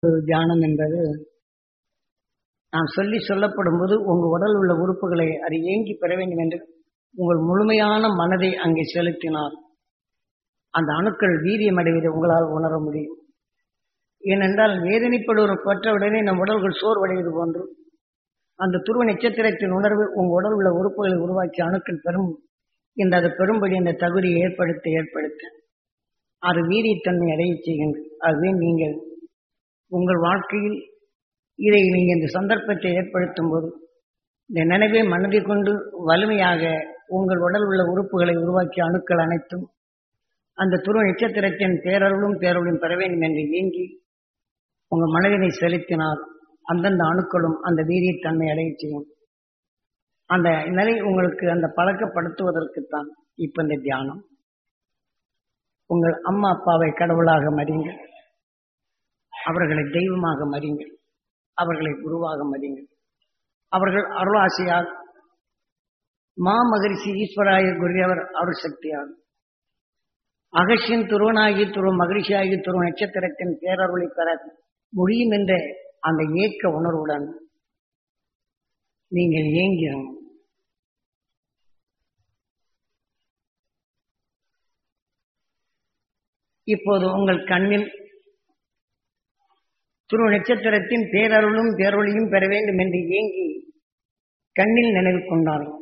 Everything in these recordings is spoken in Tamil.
தியானம் என்பது நான் சொல்லி சொல்லப்படும் போது உங்கள் உடல் உள்ள உறுப்புகளை அது ஏங்கி பெற வேண்டும் என்று உங்கள் முழுமையான மனதை அங்கே செலுத்தினால் அந்த அணுக்கள் வீரியம் அடைவதை உங்களால் உணர முடியும் ஏனென்றால் வேதனைப்படுவோர் பெற்றவுடனே நம் உடல்கள் சோர்வடைவது போன்று அந்த துருவ நட்சத்திரத்தின் உணர்வு உங்கள் உடல் உள்ள உறுப்புகளை உருவாக்கி அணுக்கள் பெறும் என்று அது பெரும்படி அந்த தகுதியை ஏற்படுத்த ஏற்படுத்த அது வீரியத்தன்மை அடைய செய்கின்றது அதுவே நீங்கள் உங்கள் வாழ்க்கையில் இதை நீங்கள் இந்த சந்தர்ப்பத்தை ஏற்படுத்தும் போது இந்த நினைவை மனதை கொண்டு வலிமையாக உங்கள் உடல் உள்ள உறுப்புகளை உருவாக்கிய அணுக்கள் அனைத்தும் அந்த துருவ நட்சத்திரத்தின் பேரருளும் பேரருளும் பெற வேண்டும் என்று ஏங்கி உங்கள் மனதினை செலுத்தினால் அந்தந்த அணுக்களும் அந்த வீரியத்தன்மை அடைய செய்யும் அந்த நிலை உங்களுக்கு அந்த பழக்கப்படுத்துவதற்குத்தான் இப்ப இந்த தியானம் உங்கள் அம்மா அப்பாவை கடவுளாக மறியுங்கள் அவர்களை தெய்வமாக மறியுங்கள் அவர்களை குருவாக மதியுங்கள் அவர்கள் அருளாசியால் மா மகரிஷி ஈஸ்வராய குருவர் அருள் சக்தியால் அகசியின் துருவனாகி துருவ மகிழ்ச்சியாகி துருவ நட்சத்திரத்தின் பேரருளை பெற முடியும் என்ற அந்த ஏக்க உணர்வுடன் நீங்கள் ஏங்கிடும் இப்போது உங்கள் கண்ணில் துருவ நட்சத்திரத்தின் பேரருளும் பேரொழியும் பெற வேண்டும் என்று ஏங்கி கண்ணில் நினைவு கொண்டார்கள்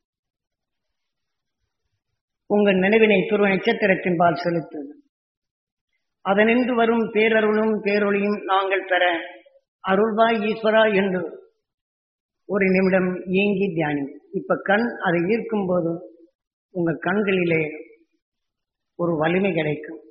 உங்கள் நினைவினை துருவ நட்சத்திரத்தின் பால் செலுத்துது அதனின்று வரும் பேரருளும் பேரொழியும் நாங்கள் பெற அருள்வாய் ஈஸ்வரா என்று ஒரு நிமிடம் ஏங்கி தியானி இப்ப கண் அதை ஈர்க்கும் போது உங்க கண்களிலே ஒரு வலிமை கிடைக்கும்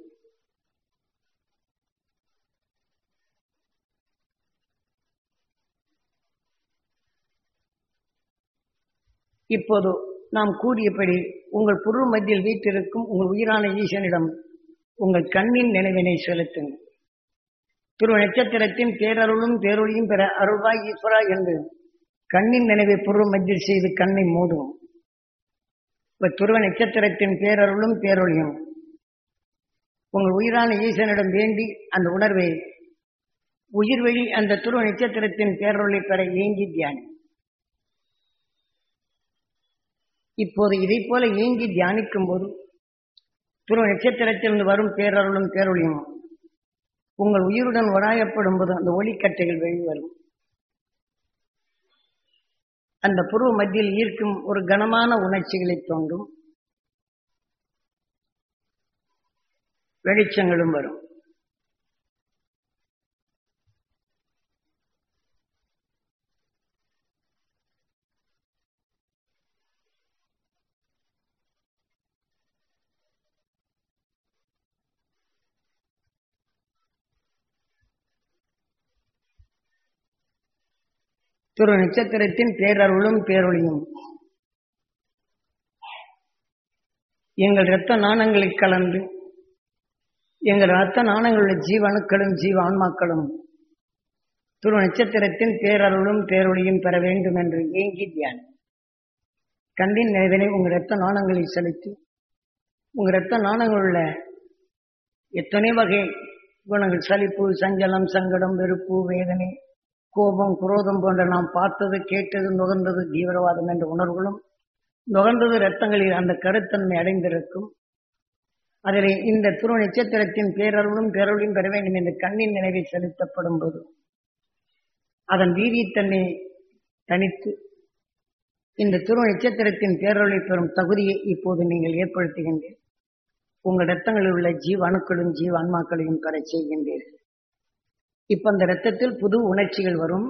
இப்போது நாம் கூறியபடி உங்கள் புரு மத்தியில் வீட்டிற்கும் உங்கள் உயிரான ஈசனிடம் உங்கள் கண்ணின் நினைவினை செலுத்துங்கள் துருவ நட்சத்திரத்தின் பேரருளும் பேரொழியும் பெற அருள்வாய் ஈஸ்வரா என்று கண்ணின் நினைவை புரு மத்தியில் செய்து கண்ணை மூடும் இப்ப துருவ நட்சத்திரத்தின் பேரருளும் பேரொழியும் உங்கள் உயிரான ஈசனிடம் வேண்டி அந்த உணர்வை உயிர் வழி அந்த துருவ நட்சத்திரத்தின் பேரொழி பெற ஏங்கி தியானி இப்போது இதை போல ஏங்கி தியானிக்கும் போது துருவ நட்சத்திரத்திலிருந்து வரும் பேரருளும் பேரொழியும் உங்கள் உயிருடன் உராயப்படும் போது அந்த ஒளிக்கட்டைகள் வெளிவரும் அந்த புருவ மத்தியில் ஈர்க்கும் ஒரு கனமான உணர்ச்சிகளை தோன்றும் வெளிச்சங்களும் வரும் துரு நட்சத்திரத்தின் பேரருளும் பேரொழியும் எங்கள் இரத்த நாணங்களை கலந்து எங்கள் இரத்த நாணங்களுடைய ஜீவணுக்களும் ஜீவ ஆன்மாக்களும் துரு நட்சத்திரத்தின் பேரருளும் பேரொழியும் பெற வேண்டும் என்று ஏங்கி தியானம் கண்டின் நினைவினை உங்கள் இரத்த நாணங்களை செலுத்தி உங்கள் இரத்த நாணங்களுள்ள எத்தனை வகை குணங்கள் சலிப்பு சஞ்சலம் சங்கடம் வெறுப்பு வேதனை கோபம் குரோதம் போன்ற நாம் பார்த்தது கேட்டது நுகர்ந்தது தீவிரவாதம் என்ற உணர்வுகளும் நுகர்ந்தது இரத்தங்களில் அந்த கருத்தன்மை அடைந்திருக்கும் அதில் இந்த துருவ நட்சத்திரத்தின் பேரருளும் பேரொழியும் பெற வேண்டும் என்ற கண்ணின் நினைவை செலுத்தப்படும் போது அதன் வீரியத்தன்மை தனித்து இந்த துருவ நட்சத்திரத்தின் பேரொழி பெறும் தகுதியை இப்போது நீங்கள் ஏற்படுத்துகின்றீர்கள் உங்கள் இரத்தங்களில் உள்ள ஜீவ அணுக்களும் ஜீவ ஆன்மாக்களையும் பெற செய்கின்றீர்கள் இப்ப அந்த ரத்தத்தில் புது உணர்ச்சிகள் வரும்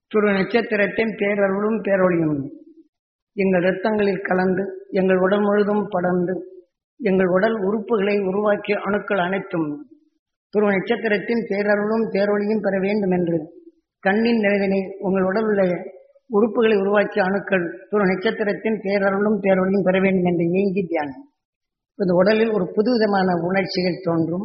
துரு நட்சத்திரத்தின் பேரருளும் பேரொழியும் எங்கள் இரத்தங்களில் கலந்து எங்கள் உடல் முழுதும் படர்ந்து எங்கள் உடல் உறுப்புகளை உருவாக்கிய அணுக்கள் அனைத்தும் துருவ நட்சத்திரத்தின் பேரருளும் பேரொழியும் பெற வேண்டும் என்று கண்ணின் நிறைவினை உங்கள் உடல் உள்ள உறுப்புகளை உருவாக்கிய அணுக்கள் துருவ நட்சத்திரத்தின் பேரருளும் பேரொழியும் பெற வேண்டும் என்று ஏங்கி தியானம் இந்த உடலில் ஒரு புதுவிதமான உணர்ச்சிகள் தோன்றும்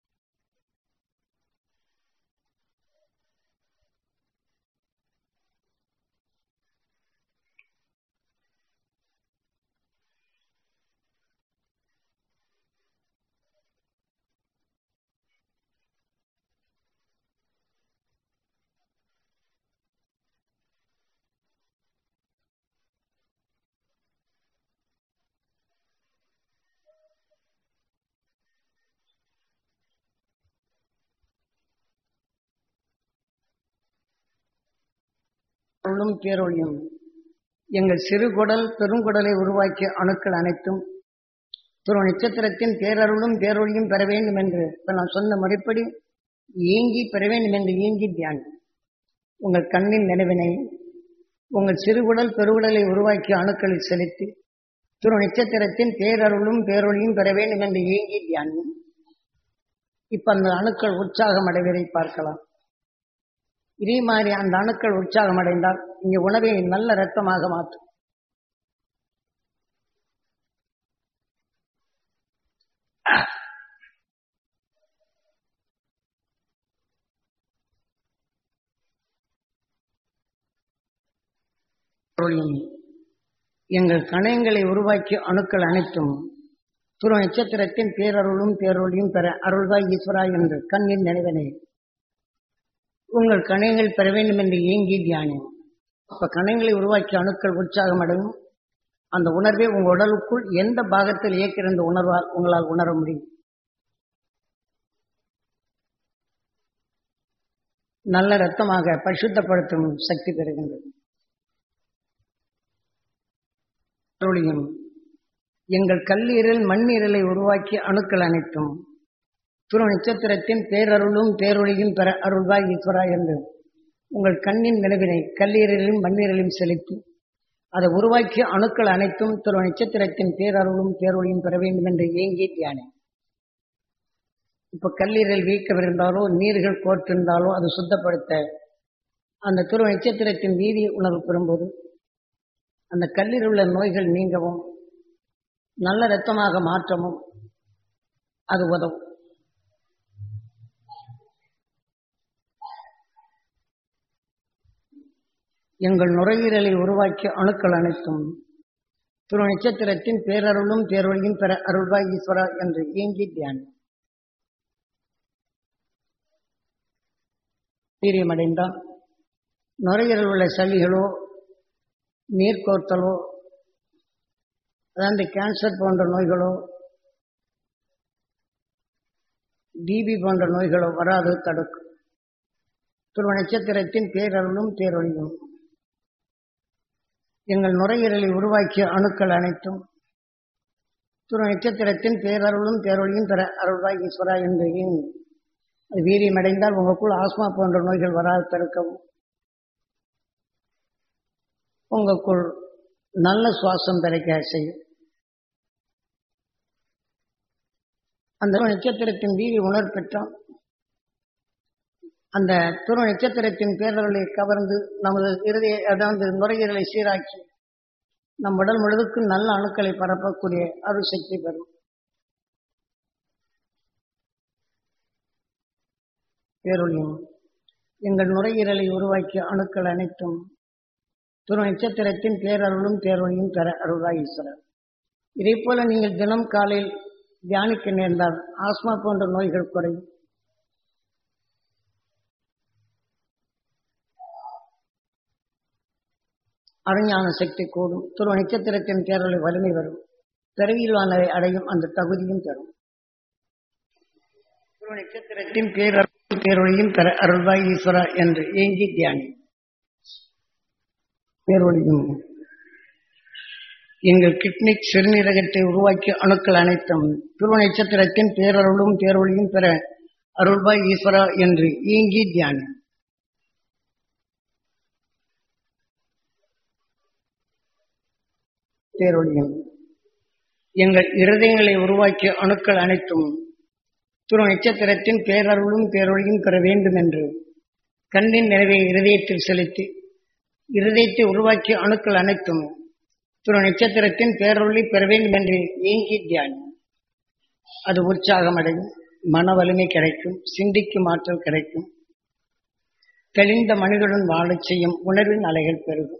அருளும் பேரொழியும் எங்கள் சிறுகுடல் பெருங்குடலை உருவாக்கிய அணுக்கள் அனைத்தும் துருவ நட்சத்திரத்தின் பேரருளும் பேரொழியும் பெற வேண்டும் என்று இப்ப நான் சொன்ன முறைப்படி ஏங்கி பெற வேண்டும் என்று ஏங்கி தியானம் உங்கள் கண்ணின் நினைவினை உங்கள் சிறுகுடல் பெருகுடலை உருவாக்கிய அணுக்களில் செலுத்தி துருவ நட்சத்திரத்தின் பேரருளும் பேரொழியும் பெற வேண்டும் என்று ஏங்கி தியானம் இப்ப அந்த அணுக்கள் உற்சாகம் அடைவதை பார்க்கலாம் இதே மாதிரி அந்த அணுக்கள் உற்சாகம் அடைந்தால் இங்கே உணவை நல்ல ரத்தமாக மாற்றும் எங்கள் கணையங்களை உருவாக்கிய அணுக்கள் அனைத்தும் துருவ நட்சத்திரத்தின் பேரருளும் பேரொழியும் பெற அருள்வாய் ஈஸ்வரா என்று கண்ணின் நினைவனே உங்கள் கணையங்கள் பெற வேண்டும் என்று ஏங்கி தியானம் அப்ப கணையங்களை உருவாக்கிய அணுக்கள் உற்சாகம் அடையும் அந்த உணர்வே உங்கள் உடலுக்குள் எந்த பாகத்தில் இயக்கிற இந்த உணர்வால் உங்களால் உணர முடியும் நல்ல ரத்தமாக பரிசுத்தப்படுத்தும் சக்தி பெறுகின்றது அருளியும் எங்கள் கல்லீரல் மண்ணீரலை உருவாக்கிய அணுக்கள் அனைத்தும் துரு நட்சத்திரத்தின் பேரருளும் பேரொழியும் பெற அருள்வாய் ஈஸ்வரா என்று உங்கள் கண்ணின் நிலவினை கல்லீரலிலும் மண்ணீரலையும் செலுத்தி அதை உருவாக்கிய அணுக்கள் அனைத்தும் துரு நட்சத்திரத்தின் பேரருளும் பேரொழியும் பெற வேண்டும் என்று ஏங்கி தியானம் இப்ப கல்லீரல் வீக்கமிருந்தாலோ நீர்கள் கோர்த்திருந்தாலோ அது சுத்தப்படுத்த அந்த துரு நட்சத்திரத்தின் வீதி உணர்வு பெறும்போது அந்த கல்லீரல் உள்ள நோய்கள் நீங்கவும் நல்ல இரத்தமாக மாற்றமும் அது உதவும் எங்கள் நுரையீரலை உருவாக்கிய அணுக்கள் அனைத்தும் துரு நட்சத்திரத்தின் பேரருளும் பேரொழியும் பெற அருள்வாய் ஈஸ்வரா என்று ஏங்கி தியானம் வீரியமடைந்தால் நுரையீரல் உள்ள சளிகளோ நீர் கோர்த்தலோ அதாவது கேன்சர் போன்ற நோய்களோ டிபி போன்ற நோய்களோ வராது தடுக்கும் துருவ நட்சத்திரத்தின் பேரருளும் பேரொழியும் எங்கள் நுரையீரலை உருவாக்கிய அணுக்கள் அனைத்தும் துருவ நட்சத்திரத்தின் பேரருளும் பேரொழியும் பெற அருள்வாய் ஈஸ்வரா என்று அது வீரியமடைந்தால் உங்களுக்குள் ஆஸ்மா போன்ற நோய்கள் வராது தடுக்கவும் உங்களுக்குள் நல்ல சுவாசம் கிடைக்க செய்யும் அந்த நட்சத்திரத்தின் வீதி உணர் பெற்றால் அந்த துரு நட்சத்திரத்தின் பேரர்களை கவர்ந்து நமது இறுதியை அதாவது நுரையீரலை சீராக்கி நம் உடல் முழுவதுக்கும் நல்ல அணுக்களை பரப்பக்கூடிய அருள் சக்தி பெறும் பேரொழியும் எங்கள் நுரையீரலை உருவாக்கிய அணுக்கள் அனைத்தும் துரு நட்சத்திரத்தின் பேரருளும் பேரொழியும் பெற அருள்வாய் ஈஸ்வரர் இதே போல நீங்கள் தினம் காலையில் தியானிக்க நேர்ந்தால் ஆஸ்மா போன்ற நோய்கள் குறையும் அருஞான சக்தி கூடும் துருவ நட்சத்திரத்தின் பேரொழி வலிமை வரும் பிறவியிலானவை அடையும் அந்த தகுதியும் பெறும் துருவ நட்சத்திரத்தின் பேரருள் பேரொழியும் பெற அருள்வாய் ஈஸ்வரா என்று ஏங்கி தியானி பேரொழியும் எங்கள் கிட்னிக் சிறுநீரகத்தை உருவாக்கிய அணுக்கள் அனைத்தும் துருவ நட்சத்திரத்தின் பேரருளும் பேரொழியும் பெற அருள்பாய் ஈஸ்வரா என்று ஈங்கி தியானம் பேரொழியும் எங்கள் இருதயங்களை உருவாக்கிய அணுக்கள் அனைத்தும் துரு நட்சத்திரத்தின் பேரருளும் பேரொழியும் பெற வேண்டும் என்று கண்ணின் நிறைவை இருதயத்தில் செலுத்தி இருதயத்தை உருவாக்கிய அணுக்கள் அனைத்தும் துரு நட்சத்திரத்தின் பேரொழி பெற வேண்டும் என்று ஏங்கி தியானம் அது உற்சாகம் அடையும் மன வலிமை கிடைக்கும் சிந்திக்கும் ஆற்றல் கிடைக்கும் தெளிந்த மனிதனுடன் வாழச் செய்யும் உணர்வின் அலைகள் பெருகும்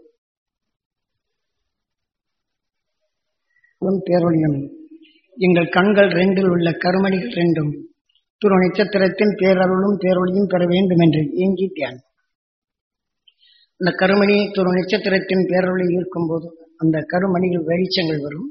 உன் பேரொழியும் எங்கள் கண்கள் ரெண்டில் உள்ள கருமணிகள் ரெண்டும் துரு நட்சத்திரத்தின் பேரருளும் பேரொழியும் பெற வேண்டும் என்று ஏங்கி தியானம் அந்த கருமணி துரு நட்சத்திரத்தின் பேரொழி இருக்கும் போது அந்த கருமணிகள் வெளிச்சங்கள் வரும்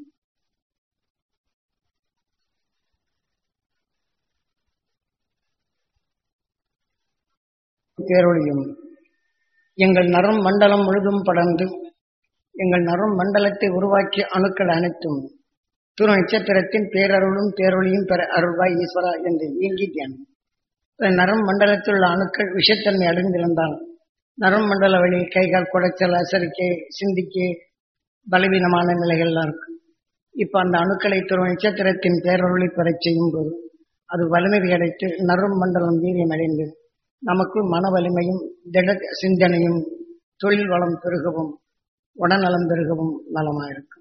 பேரொழியும் எங்கள் நரம் மண்டலம் முழுதும் படர்ந்து எங்கள் நரம் மண்டலத்தை உருவாக்கிய அணுக்கள் அனைத்தும் துரு நட்சத்திரத்தின் பேரருளும் பேரொழியும் பெற அருள்வாய் ஈஸ்வரா என்று இயங்கி தியானம் நரம் மண்டலத்தில் உள்ள அணுக்கள் விஷத்தன்மை அடைந்திருந்தால் நரம் மண்டல வழி கைகால் குடைச்சல் அசரிக்கை சிந்திக்கை பலவீனமான நிலைகள்லாம் இருக்கு இப்ப அந்த அணுக்களை துரு நட்சத்திரத்தின் பேரொருளை பெறச் செய்யும் போது அது வலிமை கிடைத்து நரம் மண்டலம் வீரியம் அடைந்து நமக்குள் மன வலிமையும் திட சிந்தனையும் தொழில் வளம் பெருகவும் உடல்நலம் பெருகவும் நலமாயிருக்கும்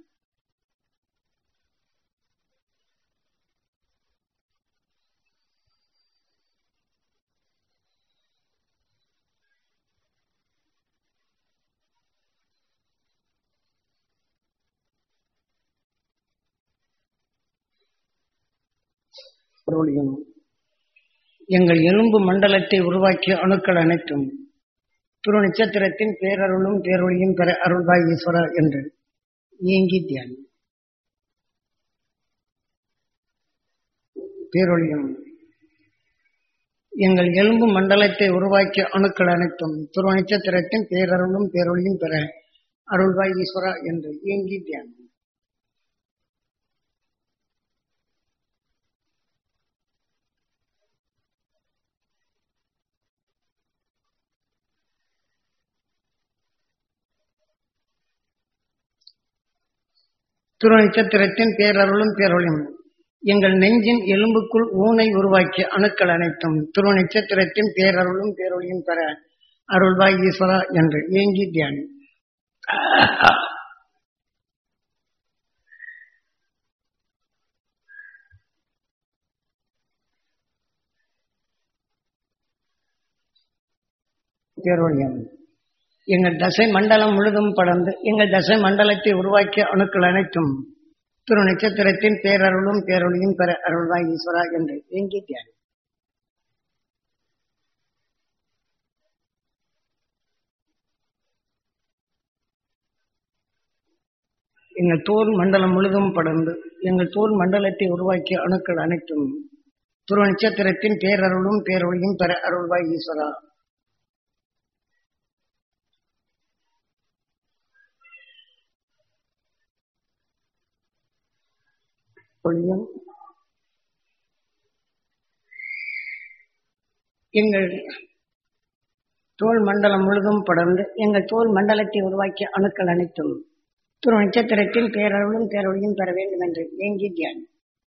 பொருளியும் எங்கள் எலும்பு மண்டலத்தை உருவாக்கிய அணுக்கள் அனைத்தும் துரு நட்சத்திரத்தின் பேரருளும் பேரொழியும் பெற அருள்வாய் ஈஸ்வரா என்று இயங்கி தியானம் பேரொழியும் எங்கள் எலும்பு மண்டலத்தை உருவாக்கிய அணுக்கள் அனைத்தும் துரு நட்சத்திரத்தின் பேரருளும் பேரொழியும் பெற அருள்வாய் ஈஸ்வரா என்று இயங்கி தியானம் துரு நட்சத்திரத்தின் பேரருளும் பேரொழியும் எங்கள் நெஞ்சின் எலும்புக்குள் ஊனை உருவாக்கிய அணுக்கள் அனைத்தும் துரு நட்சத்திரத்தின் பேரருளும் பேரொழியும் பெற அருள்வாய் ஈஸ்வரா என்று ஏங்கி தியானம் பேரொழியம் எங்கள் தசை மண்டலம் முழுதும் படர்ந்து எங்கள் தசை மண்டலத்தை உருவாக்கிய அணுக்கள் அனைத்தும் திரு நட்சத்திரத்தின் பேரருளும் பேரொழியும் பெற அருள்வாய் ஈஸ்வரா என்று ஏங்கி தியானம் எங்கள் தோல் மண்டலம் முழுதும் படர்ந்து எங்கள் தோல் மண்டலத்தை உருவாக்கிய அணுக்கள் அனைத்தும் துரு நட்சத்திரத்தின் பேரருளும் பேரொழியும் பெற அருள்வாய் ஈஸ்வரா ஒளியும் எங்கள் தோல் மண்டலம் முழுதும் படர்ந்து எங்கள் தோல் மண்டலத்தை உருவாக்கிய அணுக்கள் அனைத்தும் துரு நட்சத்திரத்தின் பேரருளும் பேரொழியும் பெற வேண்டும் என்று ஏங்கி தியானம்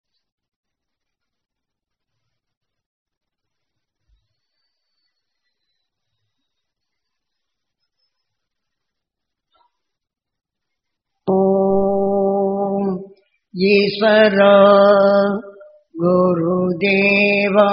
ஓம் ஈஸ்வர குருதேவா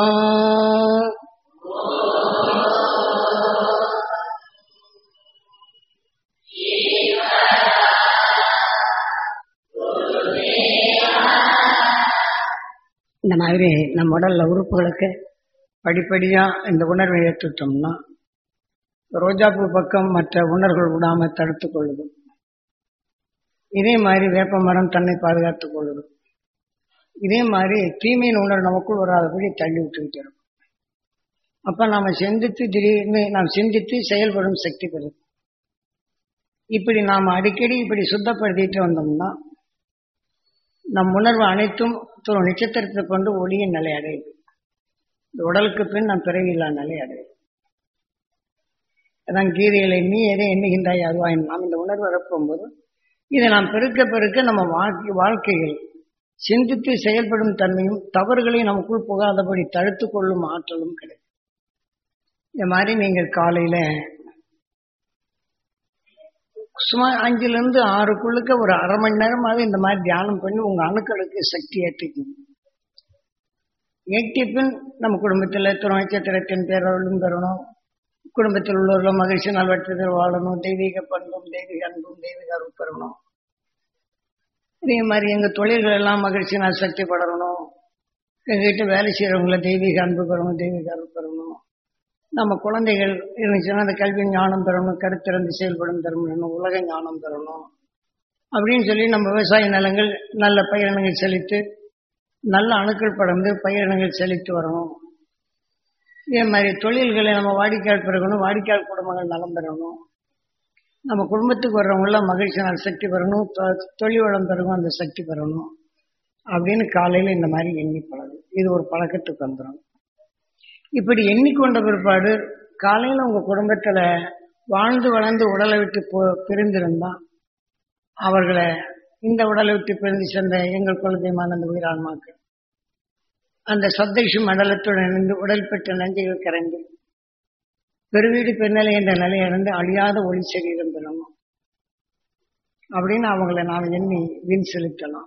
இந்த மாதிரி நம்ம உடல்ல உறுப்புகளுக்கு படிப்படியா இந்த உணர்வை ஏற்றுட்டோம்னா ரோஜாப்பூ பக்கம் மற்ற உணர்வுகள் விடாம தடுத்துக் கொள்ளுது இதே மாதிரி வேப்ப மரம் தன்னை பாதுகாத்துக் கொள்ளுது இதே மாதிரி தீமையின் உணர்வு நமக்குள் வராதபடி தள்ளி விட்டுக்கிட்டு இருக்கும் அப்ப நாம சிந்தித்து திடீர்னு நாம் சிந்தித்து செயல்படும் சக்தி பெறும் இப்படி நாம் அடிக்கடி இப்படி சுத்தப்படுத்திட்டு வந்தோம்னா நம் உணர்வு அனைத்தும் ஒரு நட்சத்திரத்தை கொண்டு ஒளியின் நிலை அடையுது இந்த உடலுக்கு பின் நாம் பிறவியில்லா நிலை அடையுது அதான் கீதைகளை நீ எதை எண்ணுகின்றாய் அதுவாய் நாம் இந்த உணர்வு வரப்போகும்போது இதை நாம் பெருக்க பெருக்க நம்ம வாழ்க்கை வாழ்க்கையில் சிந்தித்து செயல்படும் தன்மையும் தவறுகளை நமக்குள் புகாதபடி தடுத்து கொள்ளும் ஆற்றலும் கிடைக்கும் இந்த மாதிரி நீங்கள் காலையில சுமார் அஞ்சுல இருந்து ஆறுக்குள்ளுக்க ஒரு அரை மணி நேரமாவது இந்த மாதிரி தியானம் பண்ணி உங்க அணுக்களுக்கு சக்தி ஏற்றிக்கணும் ஏற்றிய பின் நம்ம குடும்பத்தில் துணை நட்சத்திரத்தின் பேரவர்களும் பெறணும் குடும்பத்தில் உள்ளவர்களும் மகிழ்ச்சி நல்வட்டத்தில் வாழணும் தெய்வீக பண்பும் தெய்வீக அன்பும் தெய்வீக அருள் பெறணும் இதே மாதிரி எங்க தொழில்கள் எல்லாம் மகிழ்ச்சி நான் சக்தி படணும் எங்ககிட்ட வேலை செய்யறவங்கள தெய்வீக அன்பு பெறணும் தெய்வீக அருள் பெறணும் நம்ம குழந்தைகள் இருந்துச்சுன்னா அந்த கல்வி ஞானம் பெறணும் கருத்திறந்து செயல்படும் தரணும் உலக ஞானம் பெறணும் அப்படின்னு சொல்லி நம்ம விவசாய நிலங்கள் நல்ல பயிரினங்கள் செழித்து நல்ல அணுக்கள் படர்ந்து பயிரினங்கள் செழித்து வரணும் இதே மாதிரி தொழில்களை நம்ம வாடிக்கையால் பெறணும் வாடிக்கையால் குடும்பங்கள் நலம் பெறணும் நம்ம குடும்பத்துக்கு வர்றவங்கள மகிழ்ச்சி நாள் சக்தி பெறணும் தொ- தொழில் வளம் பெறணும் அந்த சக்தி பெறணும் அப்படின்னு காலையில் இந்த மாதிரி எண்ணி பழகும் இது ஒரு பழக்கத்துக்கு வந்துடும் இப்படி எண்ணிக்கொண்ட பிற்பாடு காலையில் உங்க குடும்பத்துல வாழ்ந்து வளர்ந்து உடலை விட்டு போ பிரிந்திருந்தா அவர்களை இந்த உடலை விட்டு பிரிந்து சென்ற எங்கள் குலதெய்வமான அந்த உயிரான்மாக்கள் அந்த சப்தேஷு மண்டலத்துடன் இணைந்து உடல் பெற்ற நஞ்சைகள் கரைந்து பெருவீடு பெருநிலை என்ற நிலையிலிருந்து அழியாத ஒளி சரீரம் பெறணும் அப்படின்னு அவங்கள நாம் எண்ணி வீண் செலுத்தலாம்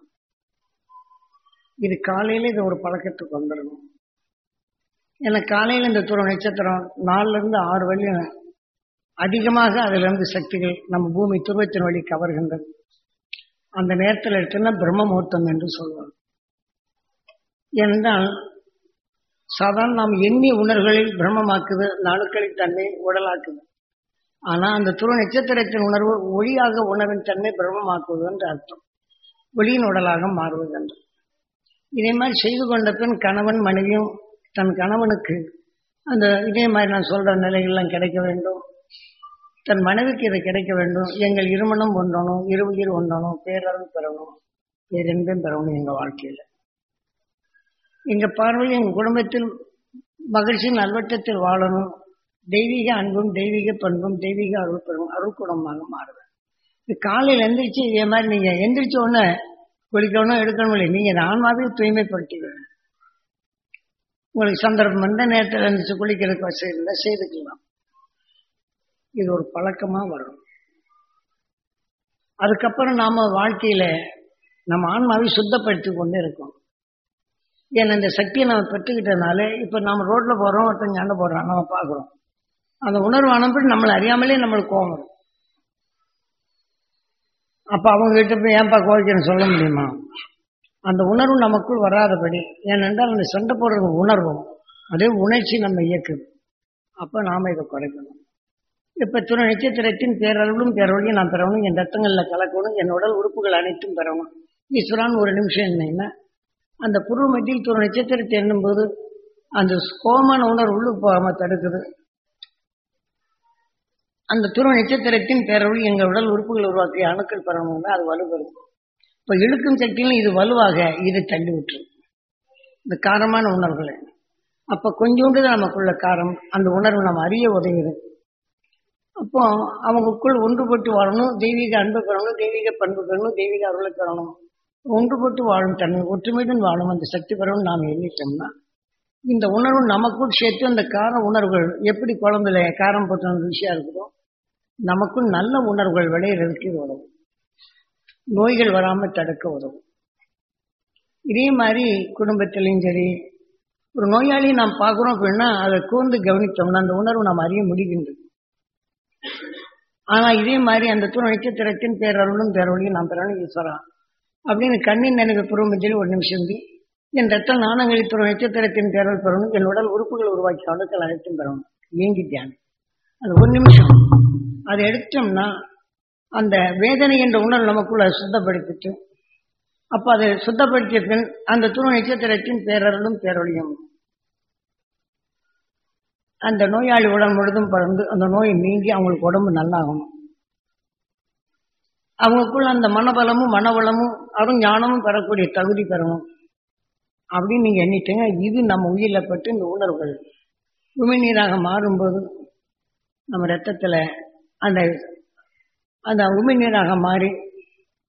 இது காலையில இது ஒரு பழக்கத்துக்கு வந்துடணும் ஏன்னா காலையில இந்த துறை நட்சத்திரம் நாலுல இருந்து ஆறு வரையும் அதிகமாக அதுல இருந்து சக்திகள் நம்ம பூமி துருவத்தின் வழி கவர்கின்றது அந்த நேரத்தில் எடுத்தோம்னா பிரம்ம முகூர்த்தம் என்று சொல்வாங்க ஏனென்றால் சாதாரண நாம் எண்ணிய உணர்வுகளில் பிரம்மமாக்குது அந்த அணுக்களின் தன்மை உடலாக்குது ஆனா அந்த துருவ நட்சத்திரத்தின் உணர்வு ஒளியாக உணர்வின் தன்மை பிரம்மமாக்குவது என்று அர்த்தம் ஒளியின் உடலாக மாறுவது என்று இதே மாதிரி செய்து கொண்ட பின் கணவன் மனைவியும் தன் கணவனுக்கு அந்த இதே மாதிரி நான் சொல்ற நிலைகள்லாம் கிடைக்க வேண்டும் தன் மனைவிக்கு இது கிடைக்க வேண்டும் எங்கள் இருமணம் ஒன்றணும் இரு உயிர் ஒன்றணும் பேரருள் பெறணும் பேரின்பம் பெறணும் எங்க வாழ்க்கையில எங்க பார்வையில் எங்க குடும்பத்தில் மகிழ்ச்சி நல்வட்டத்தில் வாழணும் தெய்வீக அன்பும் தெய்வீக பண்பும் தெய்வீக அருள் பெறும் அருள் குணமாக மாறுவேன் இது காலையில் எந்திரிச்சு இதே மாதிரி நீங்க எந்திரிச்ச உடனே குளிக்கணும் எடுக்கணும் இல்லை நீங்க இந்த ஆன்மாவே தூய்மைப்படுத்திக்கணும் உங்களுக்கு சந்தர்ப்பம் எந்த நேரத்தில் இருந்துச்சு குளிக்கிறதுக்கு வசதி இருந்தால் செய்துக்கலாம் இது ஒரு பழக்கமா வரும் அதுக்கப்புறம் நாம வாழ்க்கையில நம்ம ஆன்மாவை சுத்தப்படுத்தி கொண்டு இருக்கோம் ஏன்னா இந்த சக்தியை நம்ம பெற்றுக்கிட்டதுனால இப்ப நம்ம ரோட்ல போறோம் ஒருத்தன் சண்டை போடுறான் நம்ம பாக்குறோம் அந்த உணர்வு அனுப்பி நம்மளை அறியாமலே நம்மளுக்கு கோவம் வரும் அப்ப அவங்க கிட்ட போய் ஏன்பா கோவிக்கிறேன்னு சொல்ல முடியுமா அந்த உணர்வு நமக்குள் வராதபடி ஏனென்றால் அந்த சண்டை போடுறது உணர்வும் அதே உணர்ச்சி நம்ம இயக்குது அப்ப நாம இதை குறைக்கணும் இப்ப துணை நட்சத்திரத்தின் பேரளவிலும் பேரொழியும் நான் பெறணும் என் ரத்தங்கள்ல கலக்கணும் என் உடல் உறுப்புகள் அனைத்தும் பெறணும் ஈஸ்வரான் ஒரு நிமிஷம் என்னன்னா அந்த புருவ மத்தியில் துணை நட்சத்திரத்தை எண்ணும்போது அந்த கோமான உணர்வு உள்ளு போகாம தடுக்குது அந்த துருவ நட்சத்திரத்தின் பேரொழி எங்கள் உடல் உறுப்புகள் உருவாக்கிய அணுக்கள் பெறணும்னா அது வலுப்பெறும் இப்ப இழுக்கும் சக்தியிலும் இது வலுவாக இது தள்ளி விட்டுரும் இந்த காரமான உணர்வுகளை அப்ப கொஞ்சோண்டு தான் நமக்குள்ள காரம் அந்த உணர்வு நம்ம அறிய உதவுது அப்போ அவங்களுக்குள் ஒன்றுபட்டு வாழணும் தெய்வீக அன்பு பெறணும் தெய்வீக பண்பு பெறணும் தெய்வீக அருளை பெறணும் ஒன்றுபட்டு வாழும் தன்மை ஒற்றுமையுடன் வாழும் அந்த சக்தி பெறணும் நாம் எண்ணிட்டோம்னா இந்த உணர்வு நமக்குள் சேர்த்து அந்த கார உணர்வுகள் எப்படி குழம்புல காரம் போட்ட ருசியா இருக்குதோ நமக்குள் நல்ல உணர்வுகள் விளையிறதுக்கு இது உதவும் நோய்கள் வராம தடுக்க உதவும் இதே மாதிரி குடும்பத்திலையும் சரி ஒரு நோயாளியை நாம் பார்க்கிறோம் அப்படின்னா அதை கூர்ந்து கவனித்தோம்னா அந்த உணர்வு நாம் அறிய முடிகின்றது ஆனா இதே மாதிரி அந்த துணை நட்சத்திரத்தின் பேரருளும் பேரொழியும் நாம் பெறணும் ஈஸ்வரா அப்படின்னு கண்ணின் நினைவு புறமத்தில் ஒரு நிமிஷம் இருந்து, என் ரத்த நாணங்களில் துணை நட்சத்திரத்தின் பேரல் பெறணும் என் உடல் உறுப்புகள் உருவாக்கி அணுக்கள் அனைத்தும் பெறணும் ஏங்கி தியானம் அது ஒரு நிமிஷம் அதை எடுத்தோம்னா அந்த வேதனை என்ற உணர்வு நமக்குள்ள சுத்தப்படுத்திட்டு அப்ப அதை சுத்தப்படுத்திய பின் அந்த துணை நட்சத்திரத்தின் பேரருளும் பேரொழியும் அந்த நோயாளி உடல் முழுதும் பறந்து அந்த நோய் நீங்கி அவங்களுக்கு உடம்பு நல்லாகும் அவங்களுக்குள்ள அந்த மனபலமும் மனவளமும் அருண் ஞானமும் பெறக்கூடிய தகுதி பெறணும் அப்படின்னு நீங்க எண்ணிட்டீங்க இது நம்ம உயிரில பட்டு இந்த உணர்வுகள் உமிழ்நீராக மாறும்போது நம்ம ரத்தத்துல அந்த அந்த உமிழ்நீராக மாறி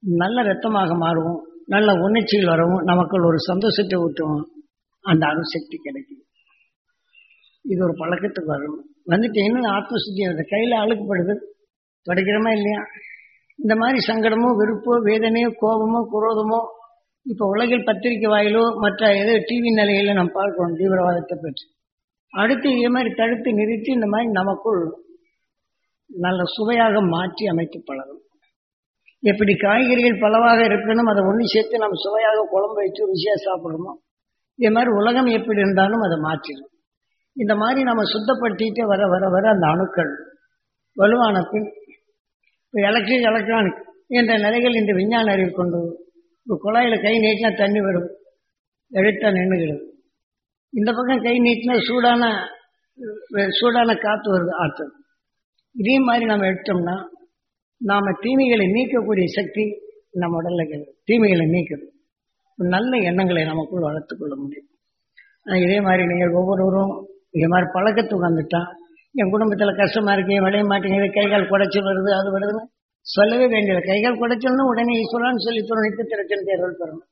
நல்ல ரத்தமாக மாறுவோம் நல்ல உணர்ச்சிகள் வரவும் நமக்குள் ஒரு சந்தோஷத்தை ஊட்டுவோம் அந்த அணுசக்தி கிடைக்கும் இது ஒரு பழக்கத்துக்கு வரும் வந்துட்டு என்ன ஆத்ம சுத்தி வருது கையில அழுக்குப்படுது தொடக்கிறோமா இல்லையா இந்த மாதிரி சங்கடமோ வெறுப்போ வேதனையோ கோபமோ குரோதமோ இப்போ உலகில் பத்திரிக்கை வாயிலோ மற்ற ஏதோ டிவி நிலையில நம்ம பார்க்கிறோம் தீவிரவாதத்தை பற்றி அடுத்து இதே மாதிரி தடுத்து நிறுத்தி இந்த மாதிரி நமக்குள் நல்ல சுவையாக மாற்றி அமைத்து பழகும் எப்படி காய்கறிகள் பலவாக இருக்கணும் அதை ஒன்று சேர்த்து நம்ம சுவையாக குழம்பு வச்சு ருசியாக சாப்பிடணுமோ இதே மாதிரி உலகம் எப்படி இருந்தாலும் அதை மாற்றிடும் இந்த மாதிரி நம்ம சுத்தப்படுத்திட்டு வர வர வர அந்த அணுக்கள் வலுவான பின் இப்போ எலக்ட்ரிக் எலக்ட்ரானிக் என்ற நிலைகள் இந்த விஞ்ஞான அறிவு கொண்டு இப்போ குழாயில் கை நீட்டினா தண்ணி வரும் எடுத்தா நின்றுகிறது இந்த பக்கம் கை நீட்டினா சூடான சூடான காற்று வருது ஆற்றல் இதே மாதிரி நம்ம எடுத்தோம்னா நாம தீமைகளை நீக்கக்கூடிய சக்தி நம்ம உடல்ல இருக்குது தீமைகளை நீக்குது நல்ல எண்ணங்களை நமக்குள் வளர்த்துக் கொள்ள முடியும் இதே மாதிரி நீங்கள் ஒவ்வொருவரும் இதே மாதிரி பழக்கத்துக்கு வந்துட்டா என் குடும்பத்தில் கஷ்டமா இருக்கு விளைய மாட்டேங்குது கை கால் குடைச்சல் வருது அது வருதுன்னு சொல்லவே வேண்டியது கை கால் குடைச்சல்னு உடனே ஈஸ்வரான்னு சொல்லி தரும் நித்து திரச்சல் தேர்தல் பெறணும்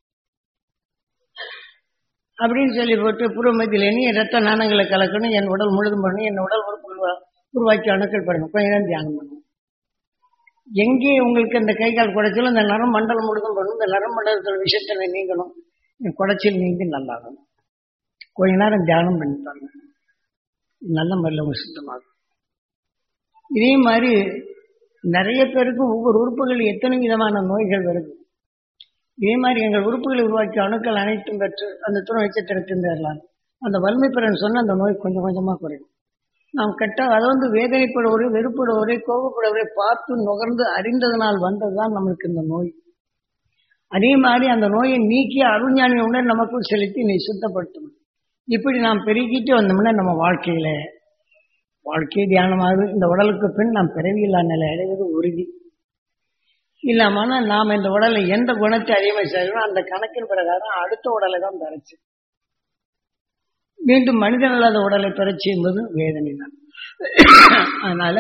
அப்படின்னு சொல்லி போட்டு புறமத்தியில் எண்ணி ரத்த நாணங்களை கலக்கணும் என் உடல் முழுதும் பண்ணணும் என் உடல் உறுப்புகள் உருவாக்கி அணுக்கள் பண்ணணும் கொஞ்ச நேரம் தியானம் பண்ணணும் எங்கே உங்களுக்கு அந்த கை கால் குடைச்சலும் இந்த நரம் மண்டலம் முழுதும் பண்ணணும் இந்த நரம் மண்டலத்தோட விஷயத்தை நீங்கணும் குடைச்சல் நீங்கி நல்லாகணும் கொஞ்ச நேரம் தியானம் பண்ணி பாருங்க நல்ல முறையில் உங்க சுத்தமாகும் இதே மாதிரி நிறைய பேருக்கு ஒவ்வொரு உறுப்புகள் எத்தனை விதமான நோய்கள் வருது இதே மாதிரி எங்கள் உறுப்புகளை உருவாக்கி அணுக்கள் அனைத்தும் பெற்று அந்த துணை நட்சத்திரத்தின் பெறலாம் அந்த வலிமை பெறன்னு சொன்ன அந்த நோய் கொஞ்சம் கொஞ்சமாக குறையும் நாம் கெட்ட அதை வந்து வேதனைப்படுவரை வெறுப்படுவரை கோபப்படுவரை பார்த்து நுகர்ந்து அறிந்ததனால் வந்ததுதான் நம்மளுக்கு இந்த நோய் அதே மாதிரி அந்த நோயை நீக்கி அருஞானி உடனே நமக்குள் செலுத்தி நீ சுத்தப்படுத்தணும் இப்படி நாம் பெருக்கிட்டு வந்தோம்னா நம்ம வாழ்க்கையில வாழ்க்கை தியானமாகுது இந்த உடலுக்கு பின் நாம் பிறவியில்லா நிலை அடைவது உறுதி இல்லாமனா நாம் இந்த உடலை எந்த குணத்தை அதிகமாக செய்யணும் அந்த கணக்கின் பிரகாரம் அடுத்த உடலை தான் பெறச்சு மீண்டும் மனிதன் இல்லாத உடலை பெறச்சு என்பது வேதனை தான் அதனால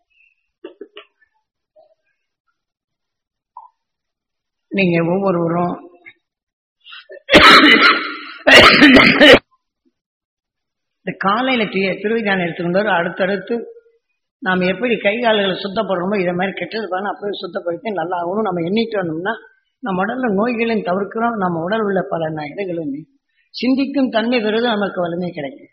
நீங்க ஒவ்வொருவரும் இந்த காலையில திருவிதானம் எடுத்துக்கொண்டு அடுத்தடுத்து நாம் எப்படி கை கால்களை சுத்தப்படுறோமோ இதை மாதிரி கெட்டது பண்ண அப்படியே சுத்தப்படுத்தி நல்லா ஆகணும் நம்ம எண்ணிட்டு வந்தோம்னா நம்ம உடல்ல நோய்களையும் தவிர்க்கிறோம் நம்ம உடல் உள்ள பல இதுகளும் சிந்திக்கும் தன்மை பெறுவது நமக்கு வலிமை கிடைக்கும்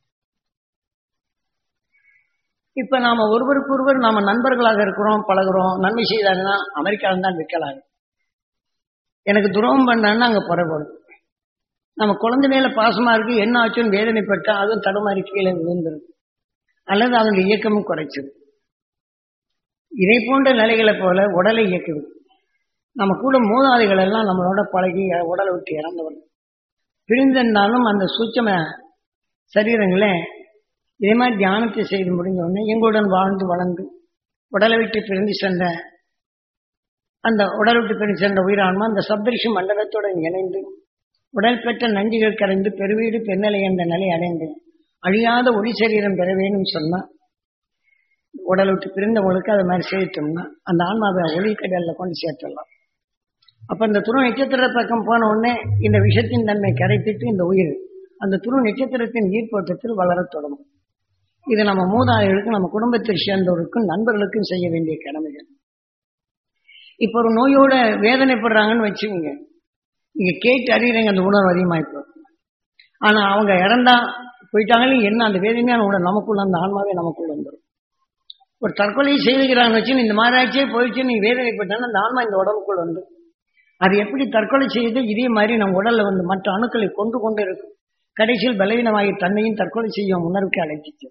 இப்ப நாம ஒருவருக்கு ஒருவர் நாம நண்பர்களாக இருக்கிறோம் பழகுறோம் நன்மை செய்தாங்கன்னா அமெரிக்காவில் தான் விற்கலாம் எனக்கு துரோகம் பண்ணான்னா அங்க புறப்படும் நம்ம குழந்தை மேல பாசமா இருக்கு என்ன ஆச்சுன்னு வேதனைப்பட்டா அதுவும் தடுமாறி கீழே விழுந்துரும் அல்லது அதனுடைய இயக்கமும் குறைச்சது இதை போன்ற நிலைகளை போல உடலை இயக்குது நம்ம கூட மூதாதைகள் எல்லாம் நம்மளோட பழகி உடலை விட்டு இறந்தவர்கள் பிரிந்திருந்தாலும் அந்த சூட்சம சரீரங்களே இதே மாதிரி தியானத்தை செய்து முடிஞ்ச உடனே எங்களுடன் வாழ்ந்து வளர்ந்து உடலை விட்டு பிரிந்து சென்ற அந்த உடல் விட்டு பிரிந்து சென்ற உயிரான்மா அந்த சப்தரிஷி மண்டலத்துடன் இணைந்து உடல் பெற்ற நஞ்சுகள் கரைந்து பெருவீடு பெண்ணலை என்ற நிலை அடைந்து அழியாத ஒளி சரீரம் பெற வேணும்னு சொன்னா உடல் விட்டு பிரிந்தவங்களுக்கு அது மாதிரி சேர்த்தோம்னா அந்த ஆன்மாவை ஒளி கடல்ல கொண்டு சேர்த்துடலாம் அப்ப இந்த துரு நட்சத்திர பக்கம் போன உடனே இந்த விஷத்தின் தன்மை கரைத்திட்டு இந்த உயிர் அந்த துரு நட்சத்திரத்தின் ஈர்ப்போட்டத்தில் வளரத் தொடங்கும் இது நம்ம மூதாதைகளுக்கும் நம்ம குடும்பத்தை சேர்ந்தவருக்கும் நண்பர்களுக்கும் செய்ய வேண்டிய கடமைகள் இப்ப ஒரு நோயோட வேதனைப்படுறாங்கன்னு வச்சுக்கோங்க நீங்க கேட்டு அறிகிறீங்க அந்த உணர்வு அதிகமாயிப்போ ஆனா அவங்க இறந்தா போயிட்டாங்களே என்ன அந்த வேதனையான உணர்வு நமக்குள்ள அந்த ஆன்மாவே நமக்குள்ள வந்துடும் ஒரு தற்கொலை செய்துக்கிறாங்க வச்சு இந்த மாதிரி ஆச்சே போயிடுச்சு நீ வேதனைப்பட்டாலும் அந்த ஆன்மா இந்த உடம்புக்குள் வந்து அது எப்படி தற்கொலை செய்யுது இதே மாதிரி நம்ம உடல்ல வந்து மற்ற அணுக்களை கொண்டு கொண்டு இருக்கும் கடைசியில் பலவீனமாகி தன்னையும் தற்கொலை செய்யும் உணர்வுக்கு அழைச்சிச்சு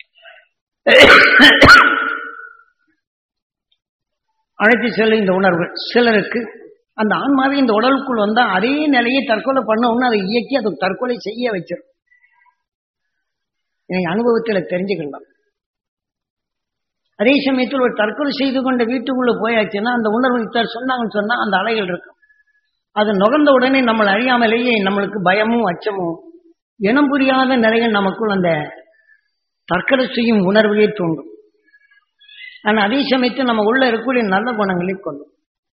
அழைத்து செல்லும் இந்த உணர்வு சிலருக்கு அந்த ஆன்மாவை இந்த உடலுக்குள் வந்தா அதே நிலையை தற்கொலை பண்ண உடனே அதை இயக்கி அதை தற்கொலை செய்ய வச்சிடும் எனக்கு அனுபவத்தில் தெரிஞ்சுக்கலாம் அதே சமயத்தில் ஒரு தற்கொலை செய்து கொண்ட வீட்டுக்குள்ள போயாச்சுன்னா அந்த உணர்வு இத்தர் சொன்னாங்கன்னு சொன்னா அந்த அலைகள் இருக்கும் அது நுகர்ந்த உடனே நம்மளை அறியாமலேயே நம்மளுக்கு பயமும் அச்சமும் இனம் புரியாத நிலைகள் நமக்குள் அந்த தற்கொலை செய்யும் உணர்வுகளே தோன்றும் ஆனா அதே சமயத்தில் நம்ம உள்ள இருக்கக்கூடிய நல்ல குணங்களை கொள்ளும்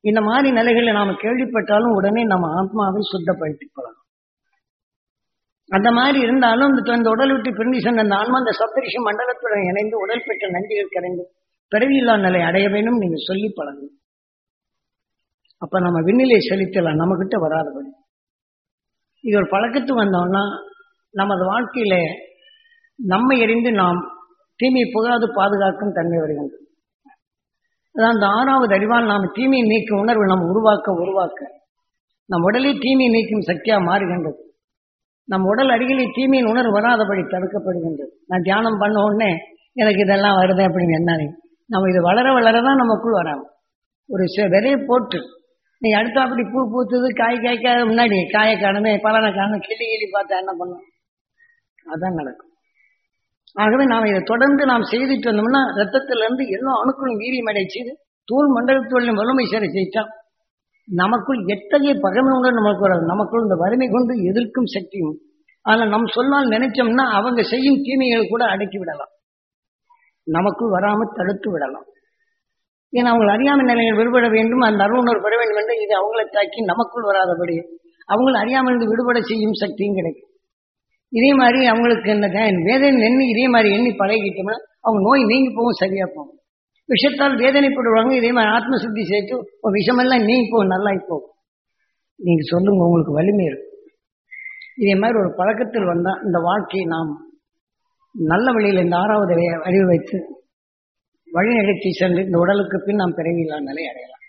இந்த மாதிரி நிலைகளை நாம கேள்விப்பட்டாலும் உடனே நம்ம ஆத்மாவை சுத்தப்படுத்திக் கொள்ளணும் அந்த மாதிரி இருந்தாலும் இந்த இந்த உடல் விட்டு பிரிந்து சென்ற அந்த ஆன்மா அந்த சப்தரிஷி மண்டலத்துடன் இணைந்து உடல் பெற்ற நஞ்சுகள் கரைந்து பிறவியில்லா நிலை அடைய வேண்டும் நீங்க சொல்லி பழகும் அப்ப நம்ம விண்ணிலை செலுத்தலாம் நம்ம கிட்ட வராதபடி இது ஒரு பழக்கத்து வந்தோம்னா நமது வாழ்க்கையில நம்மை எறிந்து நாம் தீமை புகாது பாதுகாக்கும் தன்மை வருகின்றது அதான் அந்த ஆறாவது அறிவால் நாம் தீமையை நீக்கும் உணர்வு நாம் உருவாக்க உருவாக்க நம் உடலில் தீமையை நீக்கும் சக்தியா மாறுகின்றது நம் உடல் அருகிலே தீமையின் உணர்வு வராதபடி தடுக்கப்படுகின்றது நான் தியானம் பண்ண உடனே எனக்கு இதெல்லாம் வருது அப்படின்னு என்ன நம்ம இது வளர வளரதான் நமக்குள் வராம ஒரு விதையை போட்டு நீ அடுத்த அப்படி பூ பூத்துது காய் காய்க்காத முன்னாடி காயை காணுமே பலனை காணும் கிளி கிளி பார்த்தா என்ன பண்ணும் அதான் நடக்கும் ஆகவே நாம் இதை தொடர்ந்து நாம் செய்துட்டு வந்தோம்னா ரத்தத்திலிருந்து எல்லா அணுக்களும் வீரியம் அடை செய்து தூள் மண்டலத்தோழின் வலிமை சேர செய்தா நமக்குள் எத்தகைய பகமை உண்டு நமக்கு வராது நமக்குள் இந்த வறுமை கொண்டு எதிர்க்கும் சக்தியும் ஆனால் நம் சொன்னால் நினைச்சோம்னா அவங்க செய்யும் தீமைகள் கூட அடக்கி விடலாம் நமக்குள் வராமல் தடுத்து விடலாம் ஏன்னா அவங்க அறியாமை நிலையில் விடுபட வேண்டும் அந்த அருணர் பெற வேண்டும் என்று இது அவங்களை தாக்கி நமக்குள் வராதபடி அவங்களை அறியாமல் இருந்து விடுபட செய்யும் சக்தியும் கிடைக்கும் இதே மாதிரி அவங்களுக்கு என்ன வேதனை எண்ணி இதே மாதிரி எண்ணி பழகிட்டோம்னா அவங்க நோய் நீங்கி போகும் சரியா போகும் விஷத்தால் வேதனைப்படுவாங்க இதே மாதிரி ஆத்ம சுத்தி சேர்த்து விஷமெல்லாம் நீங்கி போகும் நல்லா போகும் நீங்க சொல்லுங்க உங்களுக்கு வலிமை இருக்கும் இதே மாதிரி ஒரு பழக்கத்தில் வந்தா இந்த வாழ்க்கையை நாம் நல்ல வழியில் இந்த ஆறாவது அறிவு வைத்து வழிநடத்தி சென்று இந்த உடலுக்கு பின் நாம் பிறவியில்லா நிலை அடையலாம்